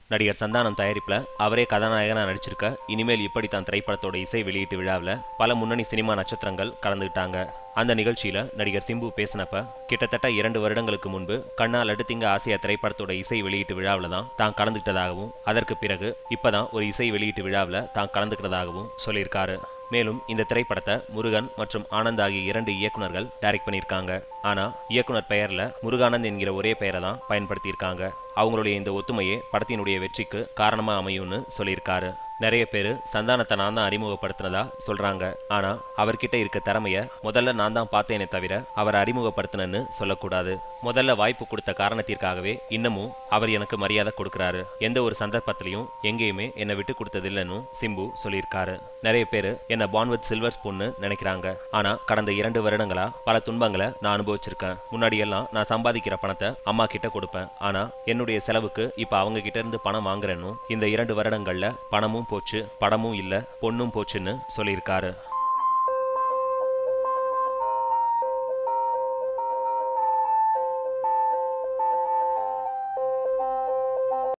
நடிகர் சந்தானம் தயாரிப்புல அவரே கதாநாயகனா நடிச்சிருக்க இனிமேல் இப்படித்தான் திரைப்படத்தோட இசை வெளியீட்டு விழாவில் பல முன்னணி சினிமா நட்சத்திரங்கள் கலந்துக்கிட்டாங்க அந்த நிகழ்ச்சியில நடிகர் சிம்பு பேசினப்ப கிட்டத்தட்ட இரண்டு வருடங்களுக்கு முன்பு கண்ணா லடுத்திங்க ஆசியா திரைப்படத்தோட இசை வெளியீட்டு விழாவில் தான் தான் கலந்துக்கிட்டதாகவும் அதற்கு பிறகு இப்பதான் ஒரு இசை வெளியீட்டு விழாவில் தான் கலந்துக்கிறதாகவும் சொல்லியிருக்காரு மேலும் இந்த திரைப்படத்தை முருகன் மற்றும் ஆனந்த் ஆகிய இரண்டு இயக்குனர்கள் டைரக்ட் பண்ணியிருக்காங்க ஆனா இயக்குனர் பெயர்ல முருகானந்த் என்கிற ஒரே பெயரை தான் பயன்படுத்தியிருக்காங்க அவங்களுடைய இந்த ஒத்துமையே படத்தினுடைய வெற்றிக்கு காரணமா அமையும்னு சொல்லியிருக்காரு நிறைய பேர் சந்தானத்தை நான் தான் அறிமுகப்படுத்தினதா சொல்றாங்க ஆனா அவர்கிட்ட இருக்க திறமைய முதல்ல நான் தான் பார்த்தேனே தவிர அவர் அறிமுகப்படுத்தினன்னு சொல்லக்கூடாது முதல்ல வாய்ப்பு கொடுத்த காரணத்திற்காகவே இன்னமும் அவர் எனக்கு மரியாதை கொடுக்கறாரு எந்த ஒரு சந்தர்ப்பத்திலையும் எங்கேயுமே என்னை விட்டு கொடுத்ததில்லைன்னு சிம்பு சொல்லியிருக்காரு நிறைய பேர் என்ன பான்வத் சில்வர் ஸ்பூன்னு நினைக்கிறாங்க ஆனா கடந்த இரண்டு வருடங்களா பல துன்பங்களை நான் அனுபவிச்சிருக்கேன் முன்னாடி எல்லாம் நான் சம்பாதிக்கிற பணத்தை அம்மா கிட்ட கொடுப்பேன் ஆனா என்னுடைய செலவுக்கு இப்ப அவங்க கிட்ட இருந்து பணம் வாங்குறேன்னு இந்த இரண்டு வருடங்கள்ல பணமும் போச்சு படமும் இல்ல பொண்ணும் போச்சுன்னு சொல்லியிருக்காரு